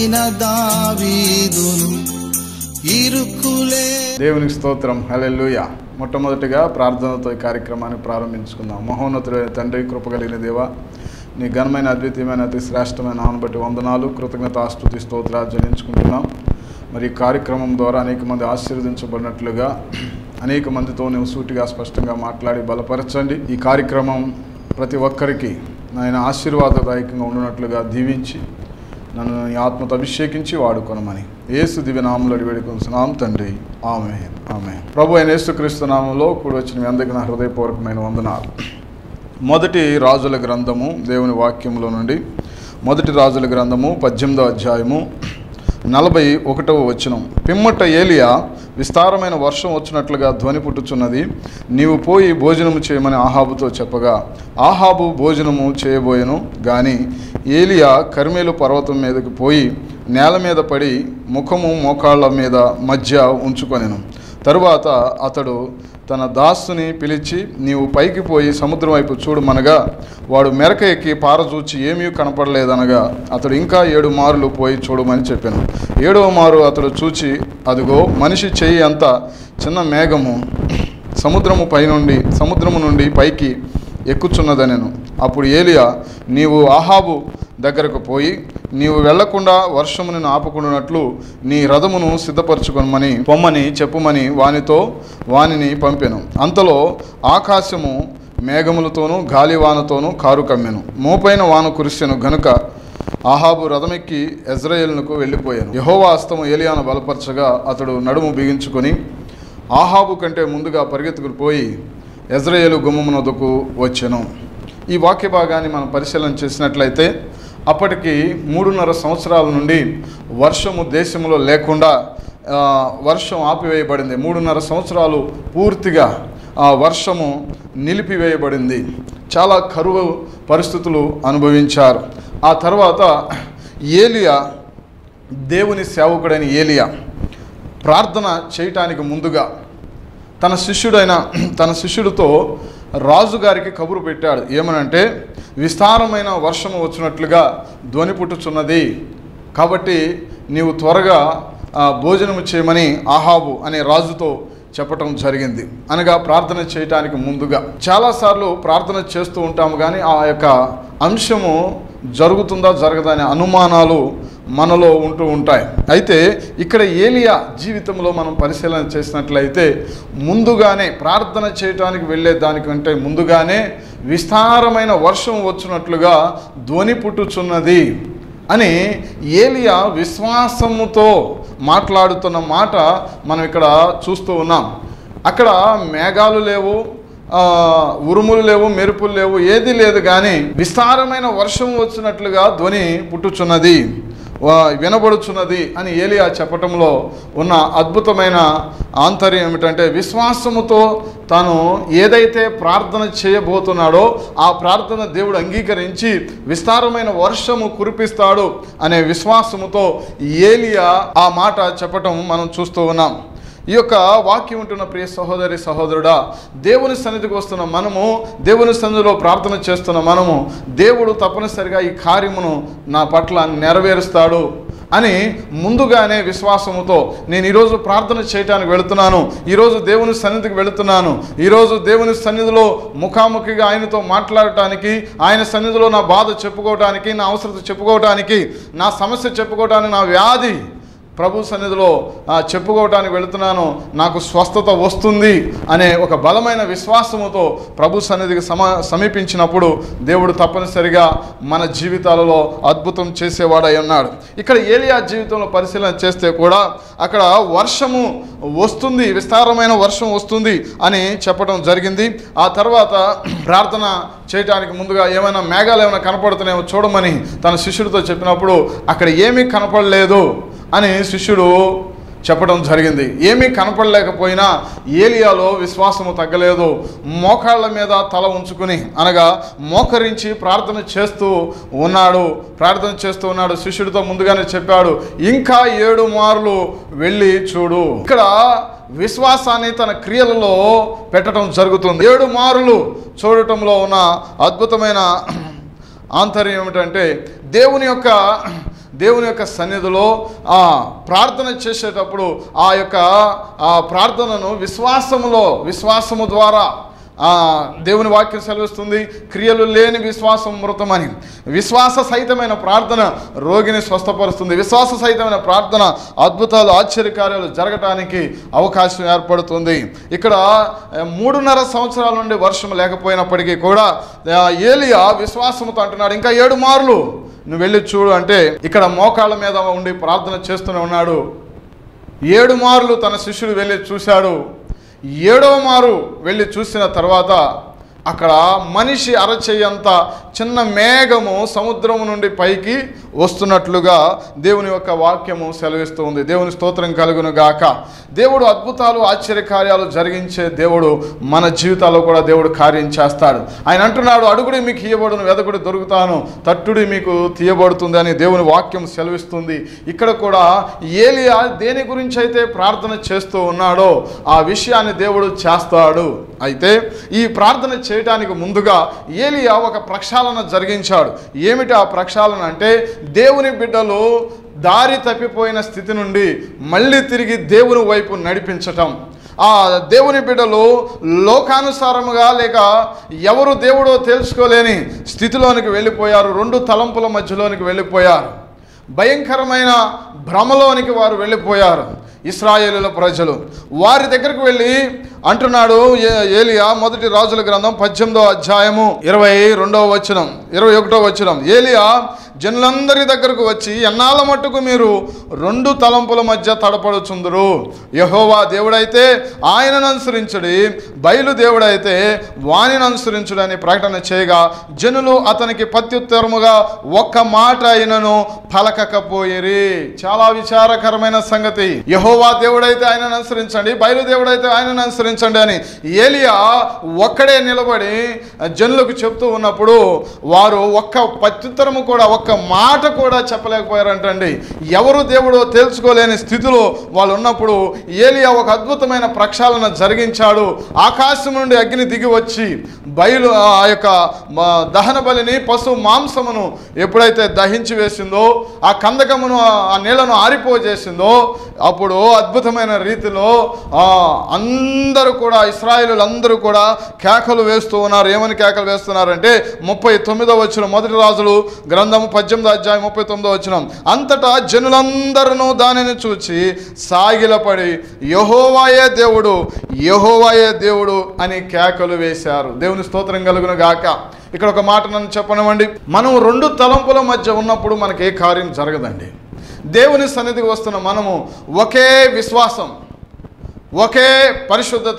అయిన దావీదును ఇరుకులే దేవునికి స్తోత్రం హల్లెలూయ మొట్టమొదటిగా ప్రార్థనతో ఈ కార్యక్రమాన్ని ప్రారంభించుకుందాం మహోన్నతుడైన తండ్రి కృపగలిగిన దేవ నీ ఘనమైన అద్వితీయమైన అతి శ్రేష్టమైన నామను బట్టి వందనాలు కృతజ్ఞత ఆస్తుతి స్తోత్రాలు చెల్లించుకుంటున్నాం మరి ఈ కార్యక్రమం ద్వారా అనేక మంది ఆశీర్వదించబడినట్లుగా అనేక మందితో నువ్వు సూటిగా స్పష్టంగా మాట్లాడి బలపరచండి ఈ కార్యక్రమం ప్రతి ఒక్కరికి నాయన ఆశీర్వాదదాయకంగా ఉండినట్లుగా దీవించి నన్ను నీ ఆత్మతో అభిషేకించి వాడుకొనమని యేసు దివ్య నామంలో వేడుకొంటున్నాం తండ్రి ఆమె ఆమె ప్రభు అయిన యేసుక్రీస్తు నామంలో కూడి వచ్చిన మీ అందరికీ నా హృదయపూర్వకమైన వందనాలు మొదటి రాజుల గ్రంథము దేవుని వాక్యంలో నుండి మొదటి రాజుల గ్రంథము పద్దెనిమిదో అధ్యాయము నలభై ఒకటవ వచనం పిమ్మట ఏలియా విస్తారమైన వర్షం వచ్చినట్లుగా ధ్వని పుట్టుచున్నది నీవు పోయి భోజనము చేయమని ఆహాబుతో చెప్పగా ఆహాబు భోజనము చేయబోయెను గాని ఏలియా కర్మేలు పర్వతం మీదకి పోయి నేల మీద పడి ముఖము మోకాళ్ళ మీద మధ్య ఉంచుకొనెను తరువాత అతడు తన దాసుని పిలిచి నీవు పైకి పోయి సముద్రం వైపు చూడమనగా వాడు మెరక ఎక్కి పారచూచి ఏమీ కనపడలేదనగా అతడు ఇంకా ఏడు మారులు పోయి చూడమని చెప్పాను ఏడవ మారు అతడు చూచి అదిగో మనిషి చెయ్యి అంత చిన్న మేఘము సముద్రము పైనుండి సముద్రము నుండి పైకి ఎక్కుచున్నదనెను అప్పుడు ఏలియా నీవు ఆహాబు దగ్గరకు పోయి నీవు వెళ్లకుండా వర్షము నిన్ను ఆపుకున్నట్లు నీ రథమును సిద్ధపరచుకొనమని పొమ్మని చెప్పుమని వానితో వానిని పంపెను అంతలో ఆకాశము మేఘములతోనూ గాలివానతోనూ కారు కమ్మెను మోపైన వాన కురిసెను గనుక ఆహాబు రథమెక్కి ఎజ్రాయేలునకు వెళ్ళిపోయాను యహోవా హస్తము ఏలియాను బలపరచగా అతడు నడుము బిగించుకొని ఆహాబు కంటే ముందుగా పరిగెత్తుకుని పోయి ఎజ్రాయేలు గుమ్మమునొద్దకు వచ్చెను ఈ వాక్య భాగాన్ని మనం పరిశీలన చేసినట్లయితే అప్పటికి మూడున్నర సంవత్సరాల నుండి వర్షము దేశంలో లేకుండా ఆ, వర్షం ఆపివేయబడింది మూడున్నర సంవత్సరాలు పూర్తిగా ఆ వర్షము నిలిపివేయబడింది చాలా కరువు పరిస్థితులు అనుభవించారు ఆ తర్వాత ఏలియా దేవుని సేవకుడైన ఏలియా ప్రార్థన చేయటానికి ముందుగా తన శిష్యుడైన తన శిష్యుడితో రాజుగారికి కబురు పెట్టాడు ఏమనంటే విస్తారమైన వర్షము వచ్చినట్లుగా ధ్వని పుట్టుచున్నది కాబట్టి నీవు త్వరగా ఆ, భోజనము చేయమని ఆహాబు అనే రాజుతో చెప్పటం జరిగింది అనగా ప్రార్థన చేయటానికి ముందుగా చాలాసార్లు ప్రార్థన చేస్తూ ఉంటాము కానీ ఆ యొక్క అంశము జరుగుతుందా జరగదా అనే అనుమానాలు మనలో ఉంటూ ఉంటాయి అయితే ఇక్కడ ఏలియా జీవితంలో మనం పరిశీలన చేసినట్లయితే ముందుగానే ప్రార్థన చేయటానికి వెళ్ళే దానికంటే ముందుగానే విస్తారమైన వర్షం వచ్చినట్లుగా ధ్వని పుట్టుచున్నది అని ఏలియా విశ్వాసముతో మాట్లాడుతున్న మాట మనం ఇక్కడ చూస్తూ ఉన్నాం అక్కడ మేఘాలు లేవు ఆ, ఉరుములు లేవు మెరుపులు లేవు ఏది లేదు కానీ విస్తారమైన వర్షం వచ్చినట్లుగా ధ్వని పుట్టుచున్నది వా- వినబడుచున్నది అని ఏలియా చెప్పటంలో ఉన్న అద్భుతమైన ఆంతర్యం ఏమిటంటే విశ్వాసముతో తాను ఏదైతే ప్రార్థన చేయబోతున్నాడో ఆ ప్రార్థన దేవుడు అంగీకరించి విస్తారమైన వర్షము కురిపిస్తాడు అనే విశ్వాసముతో ఏలియా ఆ మాట చెప్పటం మనం చూస్తూ ఉన్నాం ఈ యొక్క వాక్యం ఉంటున్న ప్రియ సహోదరి సహోదరుడా దేవుని సన్నిధికి వస్తున్న మనము దేవుని సన్నిధిలో ప్రార్థన చేస్తున్న మనము దేవుడు తప్పనిసరిగా ఈ కార్యమును నా పట్ల నెరవేరుస్తాడు అని ముందుగానే విశ్వాసముతో నేను ఈరోజు ప్రార్థన చేయటానికి వెళుతున్నాను ఈరోజు దేవుని సన్నిధికి వెళుతున్నాను ఈరోజు దేవుని సన్నిధిలో ముఖాముఖిగా ఆయనతో మాట్లాడటానికి ఆయన సన్నిధిలో నా బాధ చెప్పుకోవటానికి నా అవసరత చెప్పుకోవటానికి నా సమస్య చెప్పుకోవటానికి నా వ్యాధి ప్రభు సన్నిధిలో ఆ, చెప్పుకోవటానికి వెళుతున్నాను నాకు స్వస్థత వస్తుంది అనే ఒక బలమైన విశ్వాసముతో ప్రభు సన్నిధికి సమ సమీపించినప్పుడు దేవుడు తప్పనిసరిగా మన జీవితాలలో అద్భుతం చేసేవాడై ఉన్నాడు ఇక్కడ ఏలియా జీవితంలో పరిశీలన చేస్తే కూడా అక్కడ వర్షము వస్తుంది విస్తారమైన వర్షం వస్తుంది అని చెప్పడం జరిగింది ఆ తర్వాత ప్రార్థన చేయటానికి ముందుగా ఏమైనా మేఘాలు ఏమైనా కనపడుతున్నాయేమో చూడమని తన శిష్యుడితో చెప్పినప్పుడు అక్కడ ఏమీ కనపడలేదు అని శిష్యుడు చెప్పడం జరిగింది ఏమీ కనపడలేకపోయినా ఏలియాలో విశ్వాసము తగ్గలేదు మోకాళ్ళ మీద తల ఉంచుకుని అనగా మోకరించి ప్రార్థన చేస్తూ ఉన్నాడు ప్రార్థన చేస్తూ ఉన్నాడు శిష్యుడితో ముందుగానే చెప్పాడు ఇంకా ఏడు మార్లు వెళ్ళి చూడు ఇక్కడ విశ్వాసాన్ని తన క్రియలలో పెట్టడం జరుగుతుంది ఏడు మారులు చూడటంలో ఉన్న అద్భుతమైన ఆంతర్యం ఏమిటంటే దేవుని యొక్క దేవుని యొక్క సన్నిధిలో ఆ ప్రార్థన చేసేటప్పుడు ఆ యొక్క ఆ ప్రార్థనను విశ్వాసములో విశ్వాసము ద్వారా ఆ, దేవుని వాక్యం సెలవిస్తుంది క్రియలు లేని విశ్వాసం మృతమని విశ్వాస సహితమైన ప్రార్థన రోగిని స్వస్థపరుస్తుంది విశ్వాస సహితమైన ప్రార్థన అద్భుతాలు ఆశ్చర్యకార్యాలు జరగటానికి అవకాశం ఏర్పడుతుంది ఇక్కడ ఆ, మూడున్నర సంవత్సరాల నుండి వర్షం లేకపోయినప్పటికీ కూడా ఆ, ఏలియా విశ్వాసంతో అంటున్నాడు ఇంకా ఏడు మార్లు నువ్వు వెళ్ళి చూడు అంటే ఇక్కడ మోకాళ్ళ మీద ఉండి ప్రార్థన చేస్తూనే ఉన్నాడు ఏడు మార్లు తన శిష్యుడు వెళ్ళి చూశాడు ఏడవ మారు వెళ్ళి చూసిన తర్వాత అక్కడ మనిషి అరచేయంత చిన్న మేఘము సముద్రము నుండి పైకి వస్తున్నట్లుగా దేవుని యొక్క వాక్యము సెలవిస్తూ ఉంది దేవుని స్తోత్రం కలుగును గాక దేవుడు అద్భుతాలు ఆశ్చర్యకార్యాలు జరిగించే దేవుడు మన జీవితాల్లో కూడా దేవుడు కార్యం చేస్తాడు ఆయన అంటున్నాడు అడుగుడి మీకు ఇయ్యబడును వెదకుడి దొరుకుతాను తట్టుడి మీకు తీయబడుతుంది అని దేవుని వాక్యం సెలవిస్తుంది ఇక్కడ కూడా ఏలియా దేని గురించి అయితే ప్రార్థన చేస్తూ ఉన్నాడో ఆ విషయాన్ని దేవుడు చేస్తాడు అయితే ఈ ప్రార్థన చేయటానికి ముందుగా ఏలియా ఒక ప్రక్షాళన జరిగించాడు ఏమిటి ఆ ప్రక్షాళన అంటే దేవుని బిడ్డలు దారి తప్పిపోయిన స్థితి నుండి మళ్ళీ తిరిగి దేవుని వైపు నడిపించటం ఆ దేవుని బిడ్డలు లోకానుసారముగా లేక ఎవరు దేవుడో తెలుసుకోలేని స్థితిలోనికి వెళ్ళిపోయారు రెండు తలంపుల మధ్యలోనికి వెళ్ళిపోయారు భయంకరమైన భ్రమలోనికి వారు వెళ్ళిపోయారు ఇస్రాయేలుల ప్రజలు వారి దగ్గరకు వెళ్ళి అంటున్నాడు ఏ- ఏలియా మొదటి రాజుల గ్రంథం పద్దెనిమిదో అధ్యాయము ఇరవై రెండవ వచనం ఇరవై ఒకటో వచనం ఏలియా జనులందరి దగ్గరకు వచ్చి ఎన్నాళ్ళ మట్టుకు మీరు రెండు తలంపుల మధ్య తడపడుచుందురు యహోవా దేవుడైతే ఆయనను అనుసరించుడి బయలు దేవుడైతే వాణిని అనుసరించుడు అని ప్రకటన చేయగా జనులు అతనికి ప్రత్యుత్తరముగా ఒక్క మాట అయినను పలకకపోయిరి చాలా విచారకరమైన సంగతి యహోవా దేవుడైతే ఆయనను అనుసరించండి బయలు దేవుడైతే ఆయనను అనుసరించండి అని ఏలియా ఒక్కడే నిలబడి జనులకు చెప్తూ ఉన్నప్పుడు వారు ఒక్క ప్రత్యుత్తరము కూడా ఒక్క మాట కూడా చెప్పలేకపోయారంటండి ఎవరు దేవుడో తెలుసుకోలేని స్థితిలో వాళ్ళు ఉన్నప్పుడు ఏలియా ఒక అద్భుతమైన ప్రక్షాళన జరిగించాడు ఆకాశం నుండి అగ్ని దిగి వచ్చి బయలు ఆ యొక్క మ- దహన బలిని పశు మాంసమును ఎప్పుడైతే దహించి వేసిందో ఆ కందకమును ఆ- ఆ నీళ్లను ఆరిపోజేసిందో అప్పుడు అద్భుతమైన రీతిలో ఆ, అందరూ కూడా ఇస్రాయేలు అందరూ కూడా కేకలు వేస్తూ ఉన్నారు ఏమని కేకలు వేస్తున్నారంటే ముప్పై తొమ్మిదో వచ్చిన మొదటి రాజులు గ్రంథము పద్దెనిమిదో అధ్యాయం ముప్పై తొమ్మిదో వచ్చిన అంతటా జనులందరూ దానిని చూచి సాగిలపడి యహోవాయే దేవుడు యహోవాయే దేవుడు అని కేకలు వేశారు దేవుని స్తోత్రం కలుగును గాక ఇక్కడ ఒక మాట నన్ను చెప్పనివ్వండి మనం రెండు తలంపుల మధ్య ఉన్నప్పుడు మనకి ఏ కార్యం జరగదండి దేవుని సన్నిధికి వస్తున్న మనము ఒకే విశ్వాసం ఒకే పరిశుద్ధత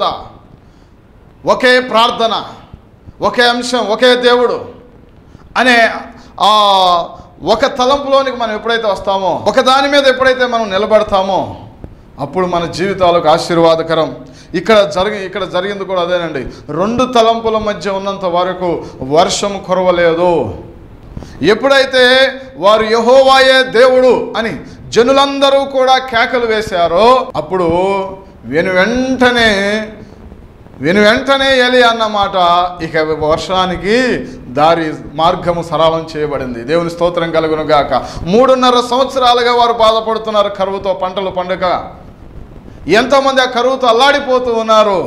ఒకే ప్రార్థన ఒకే అంశం ఒకే దేవుడు అనే ఆ ఒక తలంపులోనికి మనం ఎప్పుడైతే వస్తామో ఒక దాని మీద ఎప్పుడైతే మనం నిలబడతామో అప్పుడు మన జీవితాలకు ఆశీర్వాదకరం ఇక్కడ జరిగి ఇక్కడ జరిగింది కూడా అదేనండి రెండు తలంపుల మధ్య ఉన్నంత వరకు వర్షం కురవలేదు ఎప్పుడైతే వారు యహోవాయే దేవుడు అని జనులందరూ కూడా కేకలు వేశారో అప్పుడు వెను వెంటనే వెను వెంటనే ఎలి అన్నమాట ఇక వర్షానికి దారి మార్గము సరళం చేయబడింది దేవుని స్తోత్రం కలుగును గాక మూడున్నర సంవత్సరాలుగా వారు బాధపడుతున్నారు కరువుతో పంటలు పండుగ ఎంతోమంది ఆ కరువుతో అల్లాడిపోతూ ఉన్నారు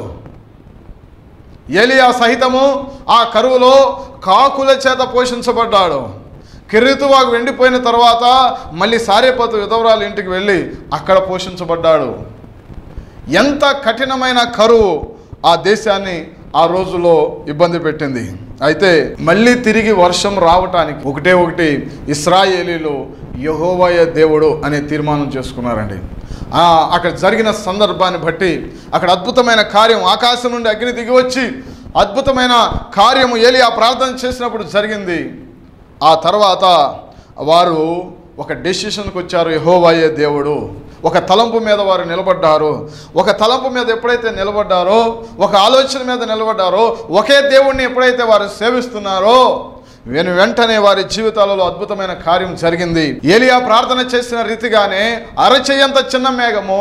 ఏలియా సహితము ఆ కరువులో కాకుల చేత పోషించబడ్డాడు కిరీతువాకు వెండిపోయిన తర్వాత మళ్ళీ సారేపతు విధవరాలు ఇంటికి వెళ్ళి అక్కడ పోషించబడ్డాడు ఎంత కఠినమైన కరువు ఆ దేశాన్ని ఆ రోజులో ఇబ్బంది పెట్టింది అయితే మళ్ళీ తిరిగి వర్షం రావటానికి ఒకటే ఒకటి ఇస్రాయేలీలు యహోవయ దేవుడు అనే తీర్మానం చేసుకున్నారండి ఆ, అక్కడ జరిగిన సందర్భాన్ని బట్టి అక్కడ అద్భుతమైన కార్యం ఆకాశం నుండి అగ్ని దిగి వచ్చి అద్భుతమైన కార్యము ఏలి ఆ ప్రార్థన చేసినప్పుడు జరిగింది ఆ తర్వాత వారు ఒక డెసిషన్కి వచ్చారు యహోవాయే దేవుడు ఒక తలంపు మీద వారు నిలబడ్డారు ఒక తలంపు మీద ఎప్పుడైతే నిలబడ్డారో ఒక ఆలోచన మీద నిలబడ్డారో ఒకే దేవుణ్ణి ఎప్పుడైతే వారు సేవిస్తున్నారో వెను వెంటనే వారి జీవితాలలో అద్భుతమైన కార్యం జరిగింది ఏలియా ప్రార్థన చేసిన రీతిగానే అరచేయంత చిన్న మేఘము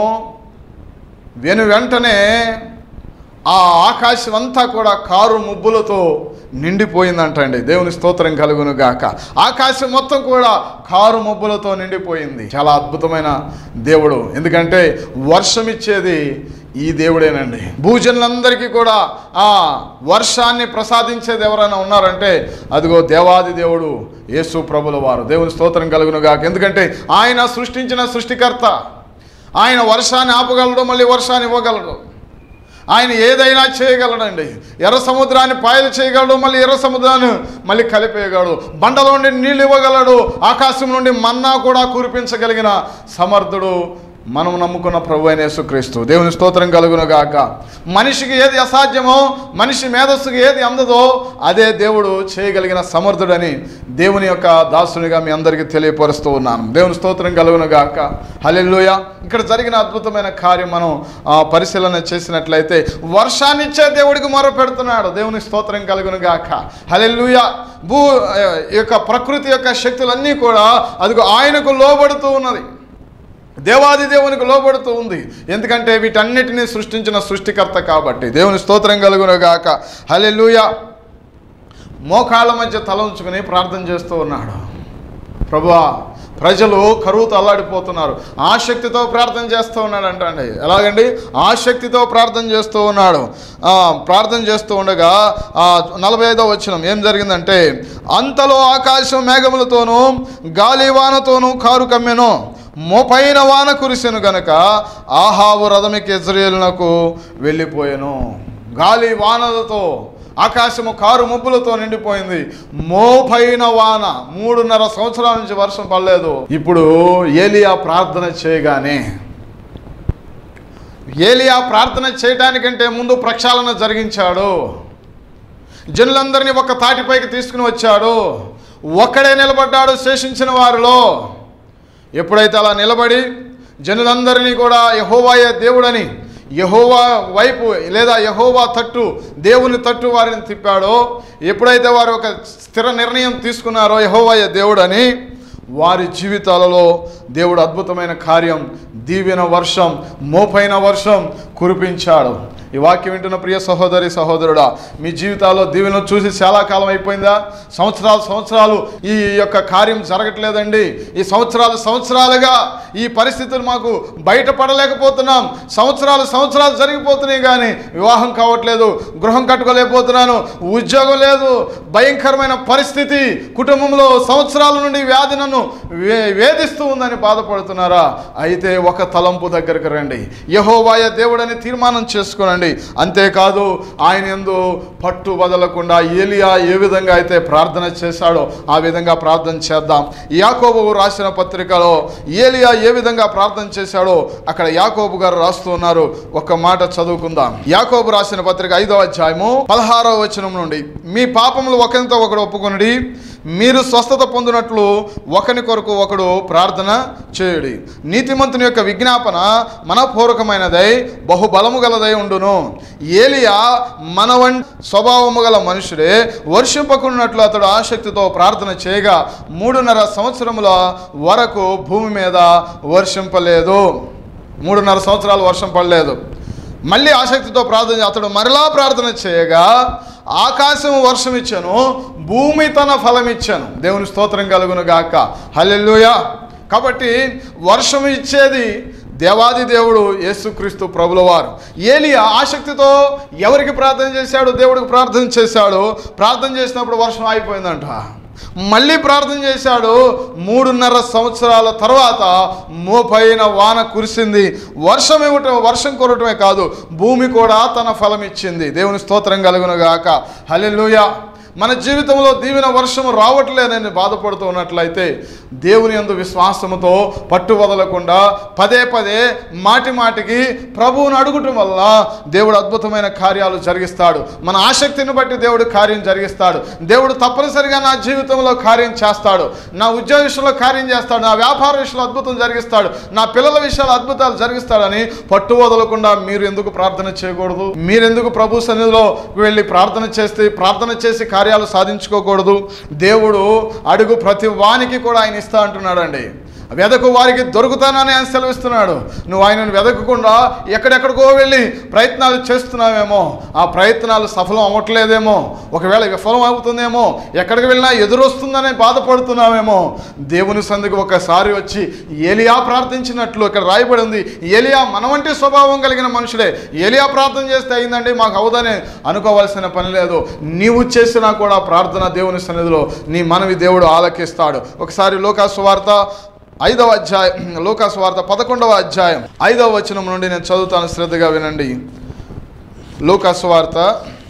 వెను వెంటనే ఆ ఆకాశం అంతా కూడా కారు ముబ్బులతో నిండిపోయిందంటండి దేవుని స్తోత్రం కలుగును గాక ఆకాశం మొత్తం కూడా కారు మబ్బులతో నిండిపోయింది చాలా అద్భుతమైన దేవుడు ఎందుకంటే వర్షం ఇచ్చేది ఈ దేవుడేనండి భూజనులందరికీ కూడా ఆ వర్షాన్ని ప్రసాదించేది ఎవరైనా ఉన్నారంటే అదిగో దేవాది దేవుడు యేసు ప్రభుల వారు దేవుని స్తోత్రం కలుగును గాక ఎందుకంటే ఆయన సృష్టించిన సృష్టికర్త ఆయన వర్షాన్ని ఆపగలడు మళ్ళీ వర్షాన్ని ఇవ్వగలడు ఆయన ఏదైనా చేయగలడండి ఎర్ర సముద్రాన్ని పాయలు చేయగలడు మళ్ళీ ఎర్ర సముద్రాన్ని మళ్ళీ కలిపేయగలడు బండలో నుండి నీళ్ళు ఇవ్వగలడు ఆకాశం నుండి మన్నా కూడా కురిపించగలిగిన సమర్థుడు మనం నమ్ముకున్న ప్రభు అయిన యేసుక్రీస్తు దేవుని స్తోత్రం కలుగును గాక మనిషికి ఏది అసాధ్యమో మనిషి మేధస్సుకి ఏది అందదో అదే దేవుడు చేయగలిగిన సమర్థుడని దేవుని యొక్క దాసునిగా మీ అందరికీ తెలియపరుస్తూ ఉన్నాను దేవుని స్తోత్రం కలుగును గాక హల్లెలూయా ఇక్కడ జరిగిన అద్భుతమైన కార్యం మనం ఆ, పరిశీలన చేసినట్లయితే వర్షాన్ని ఇచ్చే దేవుడికి మొర పెడుతున్నాడు దేవుని స్తోత్రం కలుగును గాక హల్లెలూయా భూ ఆ, ఈ యొక్క ప్రకృతి యొక్క శక్తులన్నీ కూడా అదిగో ఆయనకు లోబడుతూ ఉన్నది దేవాది దేవునికి లోబడుతూ ఉంది ఎందుకంటే వీటన్నిటినీ సృష్టించిన సృష్టికర్త కాబట్టి దేవుని స్తోత్రం కలుగును గాక హల్లెలూయా మోకాళ్ళ మధ్య తల ఉంచుకుని ప్రార్థన చేస్తూ ఉన్నాడు ప్రభువా ప్రజలు కరువుతో అల్లాడిపోతున్నారు ఆసక్తితో ప్రార్థన చేస్తూ ఉన్నాడు అంటండి ఎలాగండి ఆసక్తితో ప్రార్థన చేస్తూ ఉన్నాడు ఆ, ప్రార్థన చేస్తూ ఉండగా ఆ, నలభై ఐదో వచ్చిన ఏం జరిగిందంటే అంతలో ఆకాశం మేఘములతోనూ గాలి వానతోనూ కారు కమ్మెను మోపైన వాన కురిసెను గనక ఆహావు రథమికి ఇజ్రాయేలునకు వెళ్ళిపోయాను గాలి వానలతో ఆకాశము కారు మబ్బులతో నిండిపోయింది మోపైన వాన మూడున్నర సంవత్సరాల నుంచి వర్షం పడలేదు ఇప్పుడు ఏలియా ప్రార్థన చేయగానే ఏలియా ప్రార్థన చేయడానికంటే ముందు ప్రక్షాళన జరిగించాడు జనులందరినీ ఒక తాటిపైకి తీసుకుని వచ్చాడు ఒక్కడే నిలబడ్డాడు శేషించిన వారిలో ఎప్పుడైతే అలా నిలబడి జనులందరినీ కూడా యహోవాయే దేవుడని యహోవా వైపు లేదా యహోవా తట్టు దేవుని తట్టు వారిని తిప్పాడో ఎప్పుడైతే వారు ఒక స్థిర నిర్ణయం తీసుకున్నారో యహోవాయే దేవుడని వారి జీవితాలలో దేవుడు అద్భుతమైన కార్యం దీవెన వర్షం మోపైన వర్షం కురిపించాడు ఈ వాక్యం వింటున్న ప్రియ సహోదరి సహోదరుడా మీ జీవితాల్లో దీవెన చూసి చాలా కాలం అయిపోయిందా సంవత్సరాలు సంవత్సరాలు ఈ యొక్క కార్యం జరగట్లేదండి ఈ సంవత్సరాలు సంవత్సరాలుగా ఈ పరిస్థితులు మాకు బయటపడలేకపోతున్నాం సంవత్సరాలు సంవత్సరాలు జరిగిపోతున్నాయి కానీ వివాహం కావట్లేదు గృహం కట్టుకోలేకపోతున్నాను ఉద్యోగం లేదు భయంకరమైన పరిస్థితి కుటుంబంలో సంవత్సరాల నుండి వ్యాధి నన్ను వే వేధిస్తూ ఉందని బాధపడుతున్నారా అయితే ఒక తలంపు దగ్గరికి రండి యహోవాయ దేవుడని తీర్మానం చేసుకోనండి అంతేకాదు ఆయన ఎందు పట్టు వదలకుండా ఏలియా ఏ విధంగా అయితే ప్రార్థన చేశాడో ఆ విధంగా ప్రార్థన చేద్దాం యాకోబు రాసిన పత్రికలో ఏలియా ఏ విధంగా ప్రార్థన చేశాడో అక్కడ యాకోబు గారు రాస్తూ ఉన్నారు ఒక మాట చదువుకుందాం యాకోబు రాసిన పత్రిక ఐదో అధ్యాయము పదహారో వచనం నుండి మీ పాపములు ఒకరితో ఒకడు ఒప్పుకొనుడి మీరు స్వస్థత పొందినట్లు ఒకని కొరకు ఒకడు ప్రార్థన చేయుడి నీతిమంతుని యొక్క విజ్ఞాపన మనపూర్వకమైనదై బహుబలము గలదై ఉండును ఏలియా మనవన్ స్వభావము గల మనుషుడే వర్షింపకున్నట్లు అతడు ఆసక్తితో ప్రార్థన చేయగా మూడున్నర సంవత్సరముల వరకు భూమి మీద వర్షింపలేదు మూడున్నర సంవత్సరాలు వర్షం పడలేదు మళ్ళీ ఆసక్తితో ప్రార్థన అతడు మరలా ప్రార్థన చేయగా ఆకాశం వర్షం ఇచ్చాను భూమి తన ఫలం ఇచ్చాను దేవుని స్తోత్రం కలుగును గాక హల్లెలూయా కాబట్టి వర్షం ఇచ్చేది దేవాది దేవుడు యేసుక్రీస్తు ప్రభుల వారు ఏలియా ఆసక్తితో ఎవరికి ప్రార్థన చేశాడు దేవుడికి ప్రార్థన చేశాడు ప్రార్థన చేసినప్పుడు వర్షం ఆగిపోయిందంట మళ్ళీ ప్రార్థన చేశాడు మూడున్నర సంవత్సరాల తర్వాత మోపైన వాన కురిసింది వర్షం ఇవ్వటం వర్షం కురటమే కాదు భూమి కూడా తన ఫలం ఇచ్చింది దేవుని స్తోత్రం కలుగును గాక హల్లెలూయా మన జీవితంలో దీవెన వర్షం రావట్లేదని బాధపడుతూ ఉన్నట్లయితే దేవుని యందు విశ్వాసముతో పట్టు వదలకుండా పదే పదే మాటి మాటికి ప్రభువును అడుగుటం వల్ల దేవుడు అద్భుతమైన కార్యాలు జరిగిస్తాడు మన ఆసక్తిని బట్టి దేవుడు కార్యం జరిగిస్తాడు దేవుడు తప్పనిసరిగా నా జీవితంలో కార్యం చేస్తాడు నా ఉద్యోగ విషయంలో కార్యం చేస్తాడు నా వ్యాపార విషయంలో అద్భుతం జరిగిస్తాడు నా పిల్లల విషయాలు అద్భుతాలు జరిగిస్తాడని పట్టు వదలకుండా మీరు ఎందుకు ప్రార్థన చేయకూడదు మీరెందుకు ప్రభు సన్నిధిలో వెళ్ళి ప్రార్థన చేస్తే ప్రార్థన చేసి కార్యాలు సాధించుకోకూడదు దేవుడు అడుగు ప్రతి వానికి కూడా ఆయన ఇస్తా అంటున్నాడండి వెదకు వారికి దొరుకుతానని ఆయన సెలవిస్తున్నాడు నువ్వు ఆయనను వెదకకుండా ఎక్కడెక్కడికో వెళ్ళి ప్రయత్నాలు చేస్తున్నావేమో ఆ ప్రయత్నాలు సఫలం అవ్వట్లేదేమో ఒకవేళ విఫలం అవుతుందేమో ఎక్కడికి వెళ్ళినా ఎదురొస్తుందని బాధపడుతున్నావేమో దేవుని సందుకు ఒకసారి వచ్చి ఏలియా ప్రార్థించినట్లు ఇక్కడ రాయబడి ఉంది ఏలియా మన వంటి స్వభావం కలిగిన మనుషుడే ఏలియా ప్రార్థన చేస్తే అయిందండి మాకు అవదని అనుకోవాల్సిన పని లేదు నీవు చేసినా కూడా ప్రార్థన దేవుని సన్నిధిలో నీ మనవి దేవుడు ఆలకిస్తాడు ఒకసారి లోకాసు వార్త ఐదవ అధ్యాయం లోకాసు వార్త పదకొండవ అధ్యాయం ఐదవ వచనం నుండి నేను చదువుతాను శ్రద్ధగా వినండి లోకాసు వార్త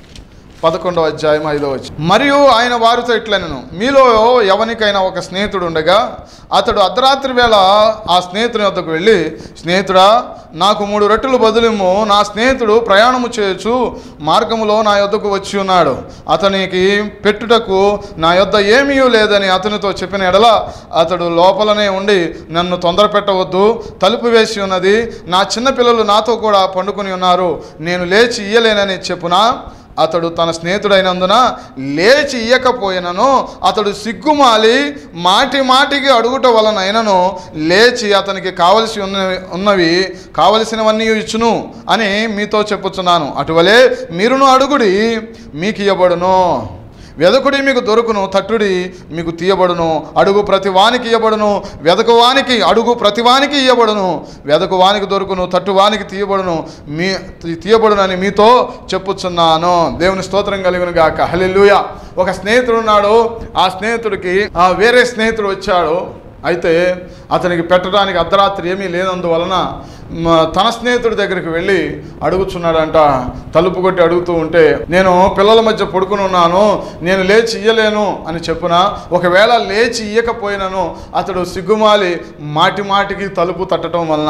పదకొండవ అధ్యాయం ఐదవ వచనం మరియు ఆయన వారితో ఇట్లనెను మీలో ఎవరికైనా ఒక స్నేహితుడు ఉండగా అతడు అర్ధరాత్రి వేళ ఆ స్నేహితుని వద్దకు వెళ్ళి స్నేహితుడా నాకు మూడు రొట్టెలు బదులేమో నా స్నేహితుడు ప్రయాణము చేయొచ్చు మార్గములో నా యొద్దకు వచ్చి ఉన్నాడు అతనికి పెట్టుటకు నా యొద్ద ఏమీ లేదని అతనితో చెప్పిన ఎడల అతడు లోపలనే ఉండి నన్ను తొందర పెట్టవద్దు తలుపు వేసి ఉన్నది నా చిన్నపిల్లలు నాతో కూడా పండుకొని ఉన్నారు నేను లేచి ఇయ్యలేనని చెప్పునా అతడు తన స్నేహితుడైనందున లేచి ఇయ్యకపోయినను అతడు సిగ్గుమాలి మాటి మాటికి అడుగుట వలనైనను లేచి అతనికి కావలసి ఉన్నవి ఉన్నవి కావలసినవన్నీ ఇచ్చును అని మీతో చెప్పుచున్నాను అటువలే మీరును అడుగుడి మీకు ఇవ్వబడును వెదకుడి మీకు దొరుకును తట్టుడి మీకు తీయబడును అడుగు ప్రతి వానికి ఇవ్వబడును వెదకు వానికి అడుగు ప్రతి వానికి ఇవ్వబడును వెదకు వానికి దొరుకును తట్టు వానికి తీయబడును మీ తీయబడునని మీతో చెప్పుచున్నాను దేవుని స్తోత్రం కలిగిన గాక హల్లెలూయ ఒక స్నేహితుడు ఉన్నాడు ఆ స్నేహితుడికి ఆ వేరే స్నేహితుడు వచ్చాడు అయితే అతనికి పెట్టడానికి అర్ధరాత్రి ఏమీ లేనందువలన మ, తన స్నేహితుడి దగ్గరికి వెళ్ళి అడుగుచున్నాడంట తలుపు కొట్టి అడుగుతూ ఉంటే నేను పిల్లల మధ్య పడుకుని ఉన్నాను నేను లేచి ఇయ్యలేను అని చెప్పున ఒకవేళ లేచి ఇయ్యకపోయినను అతడు సిగ్గుమాలి మాటి మాటికి తలుపు తట్టడం వలన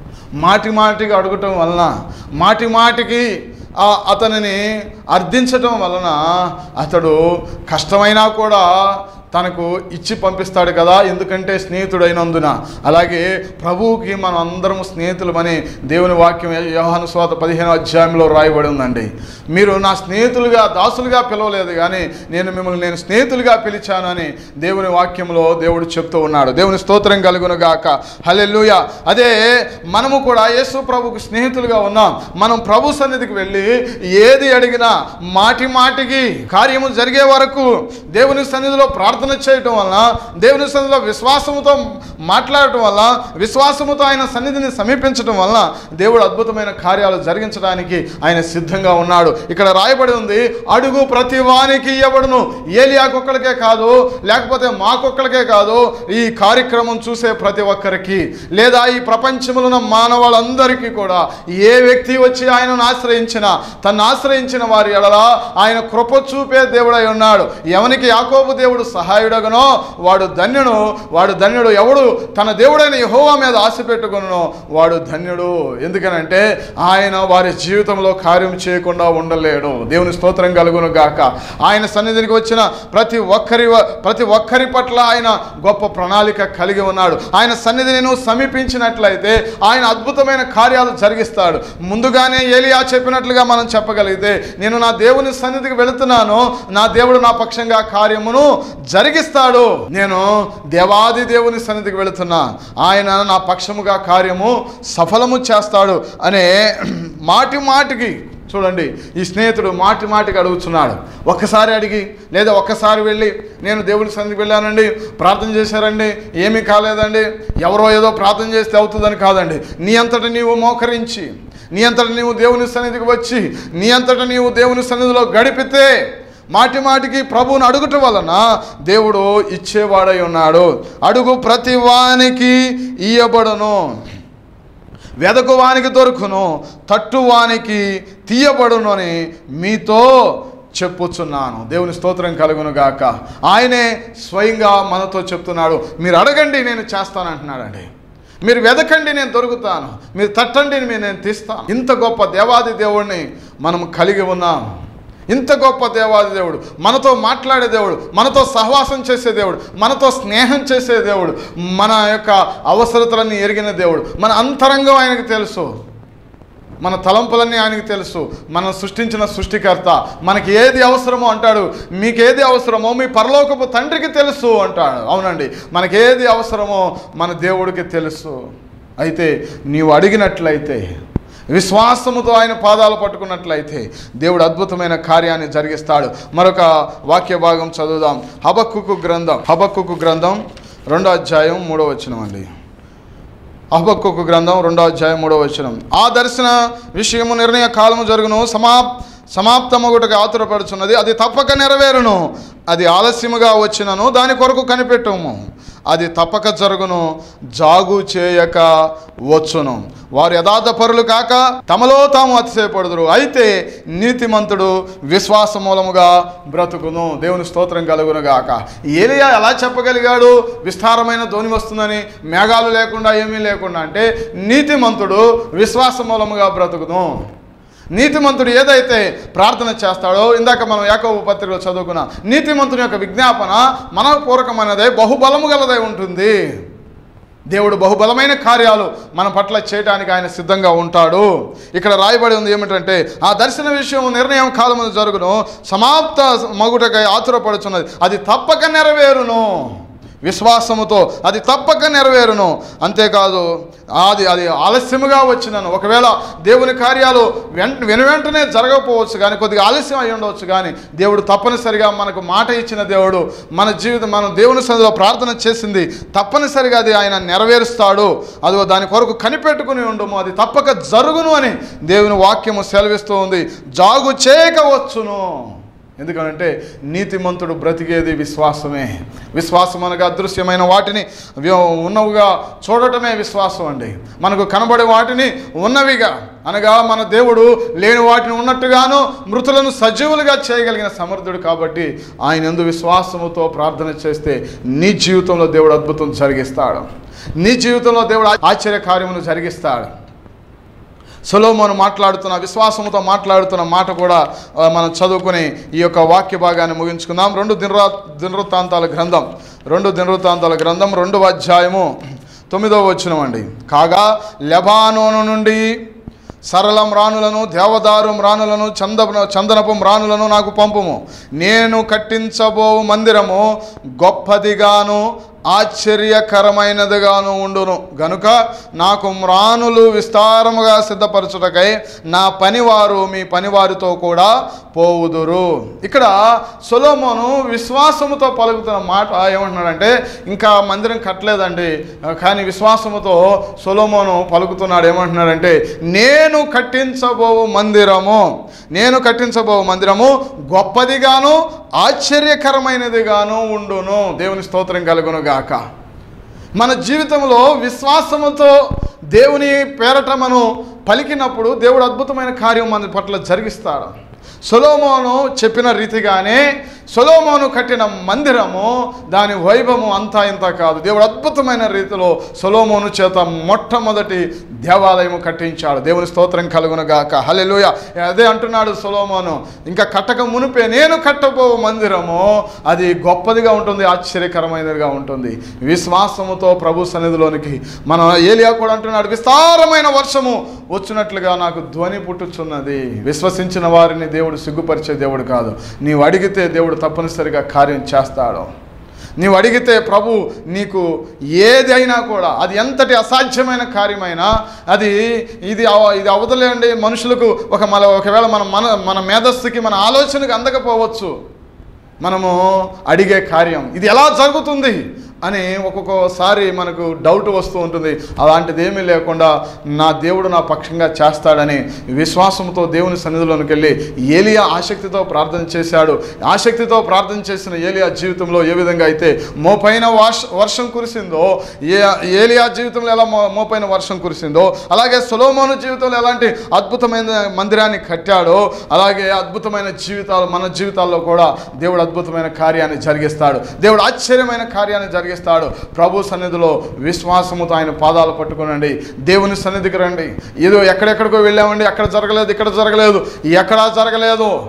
మాటి మాటికి అడగటం వలన మాటి మాటికి ఆ అతనిని అర్థించటం వలన అతడు కష్టమైనా కూడా తనకు ఇచ్చి పంపిస్తాడు కదా ఎందుకంటే స్నేహితుడైనందున అలాగే ప్రభువుకి మనం అందరం స్నేహితులమని దేవుని వాక్యం యోహాను స్వాత పదిహేను అధ్యాయంలో రాయబడి ఉందండి మీరు నా స్నేహితులుగా దాసులుగా పిలవలేదు కానీ నేను మిమ్మల్ని నేను స్నేహితులుగా పిలిచాను అని దేవుని వాక్యంలో దేవుడు చెప్తూ ఉన్నాడు దేవుని స్తోత్రం కలుగును గాక హల్లెలూయా అదే మనము కూడా యేసు ప్రభుకు స్నేహితులుగా ఉన్నాం మనం ప్రభు సన్నిధికి వెళ్ళి ఏది అడిగినా మాటి మాటికి కార్యము జరిగే వరకు దేవుని సన్నిధిలో ప్రార్థన చేయటం వలన దేవుని సన్నిధిలో విశ్వాసముతో మాట్లాడటం వల్ల విశ్వాసముతో ఆయన సన్నిధిని సమీపించటం వలన దేవుడు అద్భుతమైన కార్యాలు జరిగించడానికి ఆయన సిద్ధంగా ఉన్నాడు ఇక్కడ రాయబడి ఉంది అడుగు ప్రతి వానికి ఇవ్వబడును ఏలియాకొక్కడికే కాదు లేకపోతే మాకొక్కడికే కాదు ఈ కార్యక్రమం చూసే ప్రతి ఒక్కరికి లేదా ఈ ప్రపంచంలో ఉన్న మానవాళ్ళందరికీ కూడా ఏ వ్యక్తి వచ్చి ఆయనను ఆశ్రయించినా తను ఆశ్రయించిన వారి ఎడలా ఆయన కృప చూపే దేవుడై ఉన్నాడు ఎవనికి యాకోబు దేవుడు సహాయుడగనో వాడు ధన్యుడు వాడు ధన్యుడు ఎవడు తన దేవుడైన యెహోవా మీద ఆశ పెట్టుకును వాడు ధన్యుడు ఎందుకనంటే ఆయన వారి జీవితంలో కార్యం చేయకుండా ఉండలేడు దేవుని స్తోత్రం కలుగును గాక ఆయన సన్నిధికి వచ్చిన ప్రతి ఒక్కరి వ- ప్రతి ఒక్కరి పట్ల ఆయన గొప్ప ప్రణాళిక కలిగి ఉన్నాడు ఆయన సన్నిధిని నువ్వు సమీపించినట్లయితే ఆయన అద్భుతమైన కార్యాలు జరిగిస్తాడు ముందుగానే ఏలియా చెప్పినట్లుగా మనం చెప్పగలిగితే నేను నా దేవుని సన్నిధికి వెళుతున్నాను నా దేవుడు నా పక్షంగా కార్యమును జరిగిస్తాడు నేను దేవాది దేవుని సన్నిధికి వెళుతున్నా ఆయన నా పక్షముగా కార్యము సఫలము చేస్తాడు అనే మాటి మాటికి చూడండి ఈ స్నేహితుడు మాటి మాటికి అడుగుతున్నాడు ఒక్కసారి అడిగి లేదా ఒక్కసారి వెళ్ళి నేను దేవుడి సన్నిధికి వెళ్ళానండి ప్రార్థన చేశారండి ఏమీ కాలేదండి ఎవరో ఏదో ప్రార్థన చేస్తే అవుతుందని కాదండి నీ అంతట నీవు మోకరించి నీ అంతట నీవు దేవుని సన్నిధికి వచ్చి నీ అంతట నీవు దేవుని సన్నిధిలో గడిపితే మాటి మాటికి ప్రభువుని అడుగుట వలన దేవుడు ఇచ్చేవాడై ఉన్నాడు అడుగు ప్రతి వానికి ఇయ్యబడును వెదకు వానికి దొరుకును తట్టు వానికి తీయబడును అని మీతో చెప్పుచున్నాను దేవుని స్తోత్రం కలుగును గాక ఆయనే స్వయంగా మనతో చెప్తున్నాడు మీరు అడగండి నేను చేస్తానంటున్నాడండి మీరు వెదకండి నేను దొరుకుతాను మీరు తట్టండి మీరు నేను తీస్తాను ఇంత గొప్ప దేవాది దేవుడిని మనం కలిగి ఉన్నాం ఇంత గొప్ప దేవాది దేవుడు మనతో మాట్లాడే దేవుడు మనతో సహవాసం చేసే దేవుడు మనతో స్నేహం చేసే దేవుడు మన యొక్క అవసరతలన్నీ ఎరిగిన దేవుడు మన అంతరంగం ఆయనకు తెలుసు మన తలంపులన్నీ ఆయనకి తెలుసు మనం సృష్టించిన సృష్టికర్త మనకి ఏది అవసరమో అంటాడు మీకు ఏది అవసరమో మీ పరలోకపు తండ్రికి తెలుసు అంటాడు అవునండి మనకి ఏది అవసరమో మన దేవుడికి తెలుసు అయితే నీవు అడిగినట్లయితే విశ్వాసముతో ఆయన పాదాలు పట్టుకున్నట్లయితే దేవుడు అద్భుతమైన కార్యాన్ని జరిగిస్తాడు మరొక వాక్య భాగం చదువుదాం హబక్కుకు గ్రంథం హబక్కుకు గ్రంథం రెండో అధ్యాయం మూడో వచనం అండి హబక్కుకు గ్రంథం రెండో అధ్యాయం మూడో వచనం ఆ దర్శన విషయము నిర్ణయ కాలము జరుగును సమాప్ సమాప్తమొకటిగా ఆతురపడుచున్నది అది తప్పక నెరవేరును అది ఆలస్యముగా వచ్చినను దాని కొరకు కనిపెట్టుము అది తప్పక జరుగును జాగు చేయక వచ్చును వారు యథార్థ పరులు కాక తమలో తాము అతిశయపడుదురు అయితే నీతిమంతుడు విశ్వాస మూలముగా బ్రతుకును దేవుని స్తోత్రం కలుగును గాక ఏలియా ఎలా చెప్పగలిగాడు విస్తారమైన ధ్వని వస్తుందని మేఘాలు లేకుండా ఏమీ లేకుండా అంటే నీతిమంతుడు విశ్వాస మూలముగా బ్రతుకును నీతిమంతుడు ఏదైతే ప్రార్థన చేస్తాడో ఇందాక మనం యాకోబు పత్రికలో చదువుకున్న నీతిమంతుని యొక్క విజ్ఞాపన మనపూర్వకమైనదై బహుబలము గలదై ఉంటుంది దేవుడు బహుబలమైన కార్యాలు మన పట్ల చేయడానికి ఆయన సిద్ధంగా ఉంటాడు ఇక్కడ రాయబడి ఉంది ఏమిటంటే ఆ దర్శన విషయం నిర్ణయం కాలము జరుగును సమాప్త మగుటకై ఆతురపడుచున్నది అది తప్పక నెరవేరును విశ్వాసముతో అది తప్పక నెరవేరును అంతేకాదు అది అది ఆలస్యముగా వచ్చినను ఒకవేళ దేవుని కార్యాలు వెంట వెను వెంటనే జరగకపోవచ్చు కానీ కొద్దిగా ఆలస్యం అయి ఉండవచ్చు కానీ దేవుడు తప్పనిసరిగా మనకు మాట ఇచ్చిన దేవుడు మన జీవితం మనం దేవుని సన్నిధిలో ప్రార్థన చేసింది తప్పనిసరిగా అది ఆయన నెరవేరుస్తాడు అదిగో దాని కొరకు కనిపెట్టుకుని ఉండము అది తప్పక జరుగును అని దేవుని వాక్యము సెలవిస్తూ ఉంది జాగు చేయకవచ్చును ఎందుకనంటే నీతిమంతుడు బ్రతికేది విశ్వాసమే విశ్వాసం అనగా అదృశ్యమైన వాటిని వి- ఉన్నవిగా చూడటమే విశ్వాసం అండి మనకు కనబడే వాటిని ఉన్నవిగా అనగా మన దేవుడు లేని వాటిని ఉన్నట్టుగాను మృతులను సజీవులుగా చేయగలిగిన సమర్థుడు కాబట్టి ఆయన ఎందు విశ్వాసముతో ప్రార్థన చేస్తే నీ జీవితంలో దేవుడు అద్భుతం జరిగిస్తాడు నీ జీవితంలో దేవుడు ఆశ్చర్య కార్యమును జరిగిస్తాడు సొలోమోను మాట్లాడుతున్న విశ్వాసంతో మాట్లాడుతున్న మాట కూడా ఆ, మనం చదువుకుని ఈ యొక్క వాక్య భాగాన్ని ముగించుకుందాం రెండు దినరా దినవృత్తాంతాల గ్రంథం రెండు దినవృత్తాంతాల గ్రంథం రెండవ అధ్యాయము తొమ్మిదవ వచనం అండి కాగా లెబానోను నుండి సరళం రాణులను దేవదారు రాణులను చంద చందనపు రాణులను నాకు పంపుము నేను కట్టించబో మందిరము గొప్పదిగాను ఆశ్చర్యకరమైనదిగాను ఉండును గనుక నాకు మ్రానులు విస్తారముగా సిద్ధపరచుటకై నా పనివారు మీ పనివారితో కూడా పోవుదురు ఇక్కడ సొలోమోను విశ్వాసముతో పలుకుతున్న మాట ఏమంటున్నాడంటే ఇంకా మందిరం కట్టలేదండి కానీ విశ్వాసముతో సొలోమోను పలుకుతున్నాడు ఏమంటున్నాడంటే నేను కట్టించబో మందిరము నేను కట్టించబో మందిరము గొప్పదిగాను ఆశ్చర్యకరమైనదిగాను ఉండును దేవుని స్తోత్రం కలుగును గాక మన జీవితంలో విశ్వాసముతో దేవుని పేరట మనం పలికినప్పుడు దేవుడు అద్భుతమైన కార్యం మన పట్ల జరిగిస్తాడు సొలోమోను చెప్పిన రీతిగానే సొలోమోను కట్టిన మందిరము దాని వైభవము అంతా ఇంత కాదు దేవుడు అద్భుతమైన రీతిలో సొలోమోను చేత మొట్టమొదటి దేవాలయము కట్టించాడు దేవుని స్తోత్రం కలుగును గాక హల్లెలూయా అదే అంటున్నాడు సొలోమోను ఇంకా కట్టక మునిపే నేను కట్టబో మందిరము అది గొప్పదిగా ఉంటుంది ఆశ్చర్యకరమైనదిగా ఉంటుంది విశ్వాసముతో ప్రభు సన్నిధిలోనికి మన ఏలియా కూడా అంటున్నాడు విస్తారమైన వర్షము వచ్చినట్లుగా నాకు ధ్వని పుట్టుచున్నది విశ్వసించిన వారిని దేవుడు సిగ్గుపరిచే దేవుడు కాదు నీవు అడిగితే దేవుడు తప్పనిసరిగా కార్యం చేస్తాడు నీవు అడిగితే ప్రభు నీకు ఏదైనా కూడా అది ఎంతటి అసాధ్యమైన కార్యమైనా అది ఇది అవ- ఇది అవదలేండి మనుషులకు ఒక మన ఒకవేళ మన మన మన మేధస్సుకి మన ఆలోచనకు అందకపోవచ్చు మనము అడిగే కార్యం ఇది ఎలా జరుగుతుంది అని ఒక్కొక్కసారి మనకు డౌట్ వస్తూ ఉంటుంది అలాంటిది ఏమీ లేకుండా నా దేవుడు నా పక్షంగా చేస్తాడని విశ్వాసంతో దేవుని సన్నిధిలోనికి వెళ్ళి ఏలియా ఆసక్తితో ప్రార్థన చేశాడు ఆసక్తితో ప్రార్థన చేసిన ఏలియా జీవితంలో ఏ విధంగా అయితే మోపైన వాష్ వర్షం కురిసిందో ఏ ఏలియా జీవితంలో ఎలా మో మోపైన వర్షం కురిసిందో అలాగే సొలోమోను జీవితంలో ఎలాంటి అద్భుతమైన మందిరాన్ని కట్టాడో అలాగే అద్భుతమైన జీవితాలు మన జీవితాల్లో కూడా దేవుడు అద్భుతమైన కార్యాన్ని జరిగిస్తాడు దేవుడు ఆశ్చర్యమైన కార్యాన్ని జరిగిస్తాడు ప్రభు సన్నిధిలో విశ్వాసముతో ఆయన పాదాలు పట్టుకునండి దేవుని సన్నిధికి రండి ఏదో ఎక్కడెక్కడికో వెళ్ళామండి అక్కడ జరగలేదు ఇక్కడ జరగలేదు ఎక్కడా జరగలేదు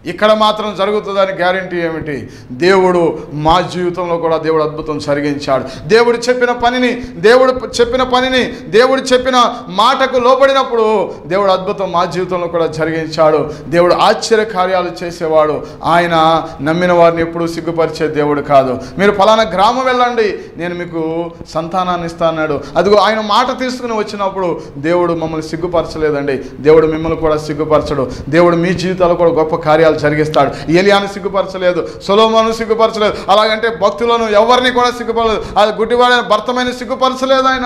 ఇక్కడ మాత్రం జరుగుతుందని గ్యారంటీ ఏమిటి దేవుడు మా జీవితంలో కూడా దేవుడు అద్భుతం జరిగించాడు దేవుడు చెప్పిన పనిని దేవుడు చెప్పిన పనిని దేవుడు చెప్పిన మాటకు లోబడినప్పుడు దేవుడు అద్భుతం మా జీవితంలో కూడా జరిగించాడు దేవుడు ఆశ్చర్య కార్యాలు చేసేవాడు ఆయన నమ్మిన వారిని ఎప్పుడూ సిగ్గుపరిచే దేవుడు కాదు మీరు ఫలానా గ్రామం వెళ్ళండి నేను మీకు సంతానాన్ని ఇస్తాన్నాడు అదిగో ఆయన మాట తీసుకుని వచ్చినప్పుడు దేవుడు మమ్మల్ని సిగ్గుపరచలేదండి దేవుడు మిమ్మల్ని కూడా సిగ్గుపరచడు దేవుడు మీ జీవితాల్లో కూడా గొప్ప కార్యాలు జరిగిస్తాడు ఏలియాను సిగ్గుపరచలేదు సొలోమోను సిగ్గుపరచలేదు అలాగంటే భక్తులను ఎవరిని కూడా సిగ్గుపరలేదు అది గుడ్డివాడైన భర్తమైన సిగ్గుపరచలేదు ఆయన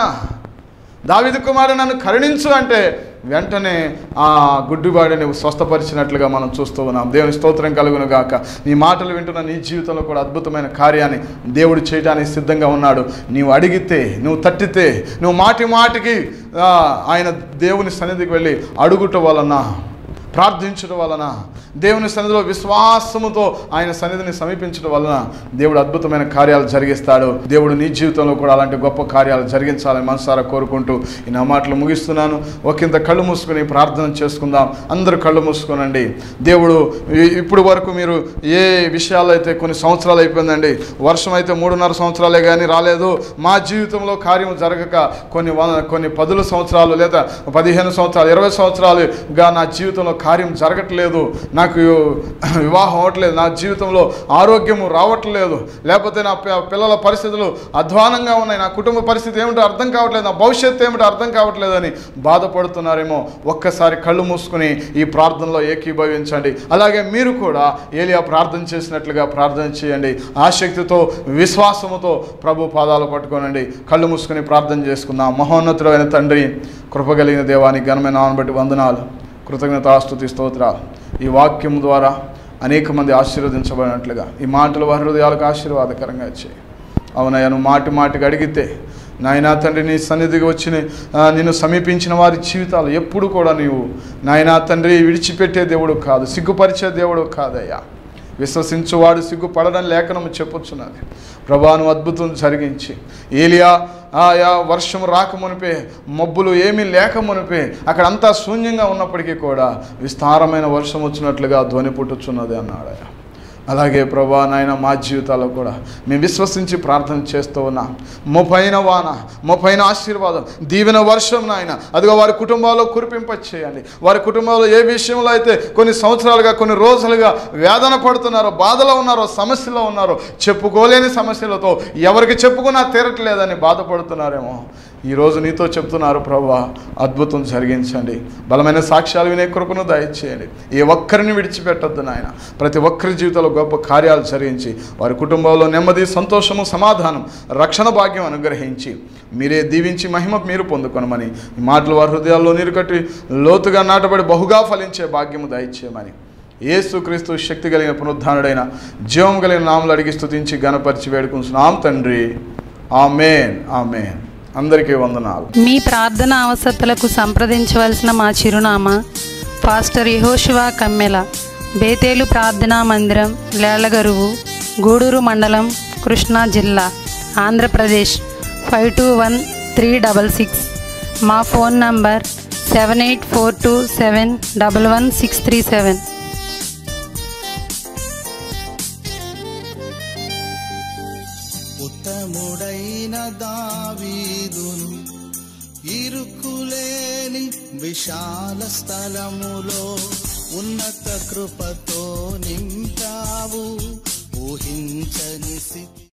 దావిది కుమారుడు నన్ను కరుణించు అంటే వెంటనే ఆ గుడ్డివాడిని స్వస్థపరిచినట్లుగా మనం చూస్తూ ఉన్నాం దేవుని స్తోత్రం కలుగును గాక నీ మాటలు వింటున్న నీ జీవితంలో కూడా అద్భుతమైన కార్యాన్ని దేవుడు చేయడానికి సిద్ధంగా ఉన్నాడు నీవు అడిగితే నువ్వు తట్టితే నువ్వు మాటి మాటికి ఆ, ఆయన దేవుని సన్నిధికి వెళ్ళి అడుగుట వలన ప్రార్థించడం వలన దేవుని సన్నిధిలో విశ్వాసముతో ఆయన సన్నిధిని సమీపించడం వలన దేవుడు అద్భుతమైన కార్యాలు జరిగిస్తాడు దేవుడు నీ జీవితంలో కూడా అలాంటి గొప్ప కార్యాలు జరిగించాలని మనసారా కోరుకుంటూ ఈ నా మాటలు ముగిస్తున్నాను ఒకంత కళ్ళు మూసుకుని ప్రార్థన చేసుకుందాం అందరూ కళ్ళు మూసుకోనండి దేవుడు ఇ- ఇప్పుడు వరకు మీరు ఏ విషయాలు అయితే కొన్ని సంవత్సరాలు అయిపోయిందండి వర్షం అయితే మూడున్నర సంవత్సరాలే కానీ రాలేదు మా జీవితంలో కార్యం జరగక కొన్ని వ- కొన్ని పదుల సంవత్సరాలు లేదా పదిహేను సంవత్సరాలు ఇరవై సంవత్సరాలుగా నా జీవితంలో కార్యం జరగట్లేదు నాకు వివాహం అవ్వట్లేదు నా జీవితంలో ఆరోగ్యము రావట్లేదు లేకపోతే నా పి- పిల్లల పరిస్థితులు అధ్వానంగా ఉన్నాయి నా కుటుంబ పరిస్థితి ఏమిటో అర్థం కావట్లేదు నా భవిష్యత్తు ఏమిటో అర్థం కావట్లేదు అని బాధపడుతున్నారేమో ఒక్కసారి కళ్ళు మూసుకుని ఈ ప్రార్థనలో ఏకీభవించండి అలాగే మీరు కూడా ఏలియా ప్రార్థన చేసినట్లుగా ప్రార్థన చేయండి ఆసక్తితో విశ్వాసముతో ప్రభు పాదాలు పట్టుకోనండి కళ్ళు మూసుకుని ప్రార్థన చేసుకుందాం మహోన్నతుడైన తండ్రి కృపగలిగిన దేవానికి ఘనమైన నామను బట్టి వందనాలు కృతజ్ఞతాస్తుతి స్తోత్రాలు ఈ వాక్యం ద్వారా అనేక మంది ఆశీర్వదించబడినట్లుగా ఈ మాటలు వారి హృదయాలకు ఆశీర్వాదకరంగా చేయి అవునయ్యా నువ్వు మాటి మాటికి అడిగితే నాయనా తండ్రి నీ సన్నిధికి వచ్చి ఆ, నిన్ను సమీపించిన వారి జీవితాలు ఎప్పుడు కూడా నీవు నాయనా తండ్రి విడిచిపెట్టే దేవుడు కాదు సిగ్గుపరిచే దేవుడు కాదయ్యా విశ్వసించువాడు సిగ్గుపడడం లేఖనము చెప్పుచున్నది ప్రభాను అద్భుతం జరిగించి ఏలియా ఆయా వర్షం రాకమునిపే మబ్బులు ఏమీ లేకమునిపే అక్కడంతా శూన్యంగా ఉన్నప్పటికీ కూడా విస్తారమైన వర్షం వచ్చినట్లుగా ధ్వని పుట్టుచున్నది అన్నాడయ్యా అలాగే ప్రభా నాయన మా జీవితాల్లో కూడా మేము విశ్వసించి ప్రార్థన చేస్తూ ఉన్నాం ముపైన వాన ముపైన ఆశీర్వాదం దీవెన వర్షం నాయన అదిగో వారి కుటుంబాల్లో కురిపింప చేయండి వారి కుటుంబాల్లో ఏ విషయంలో అయితే కొన్ని సంవత్సరాలుగా కొన్ని రోజులుగా వేదన పడుతున్నారో బాధలో ఉన్నారో సమస్యలో ఉన్నారో చెప్పుకోలేని సమస్యలతో ఎవరికి చెప్పుకున్నా తీరట్లేదని బాధపడుతున్నారేమో ఈరోజు నీతో చెప్తున్నారు ప్రభా అద్భుతం జరిగించండి బలమైన సాక్ష్యాలు వినే కృపను దయచేయండి ఏ ఒక్కరిని విడిచిపెట్టొద్దు నాయన ప్రతి ఒక్కరి జీవితంలో గొప్ప కార్యాలు జరిగించి వారి కుటుంబంలో నెమ్మది సంతోషము సమాధానం రక్షణ భాగ్యం అనుగ్రహించి మీరే దీవించి మహిమ మీరు పొందుకొనమని ఈ మాటలు వారి హృదయాల్లో నీరు కట్టి లోతుగా నాటబడి బహుగా ఫలించే భాగ్యము దయచేయమని యేసుక్రీస్తు శక్తి కలిగిన పునరుద్ధానుడైన జీవం కలిగిన నామలు అడిగి స్తుతించి గణపరిచి వేడుకుంటున్నాం తండ్రి ఆమెన్ ఆమెన్ అందరికీ వందనాలు మీ ప్రార్థన అవసరతలకు సంప్రదించవలసిన మా చిరునామా పాస్టర్ యహోశివా కమ్మెల బేతేలు ప్రార్థనా మందిరం లేలగరువు గూడూరు మండలం కృష్ణా జిల్లా Andhra Pradesh five two one three double six మా phone number seven eight four two seven double one six three seven ఉత్తముడైన దావీదును ఇరుకులేని విశాల స్థలములో ఉన్నత కృపతో నింపావు ఊహించని స్థితి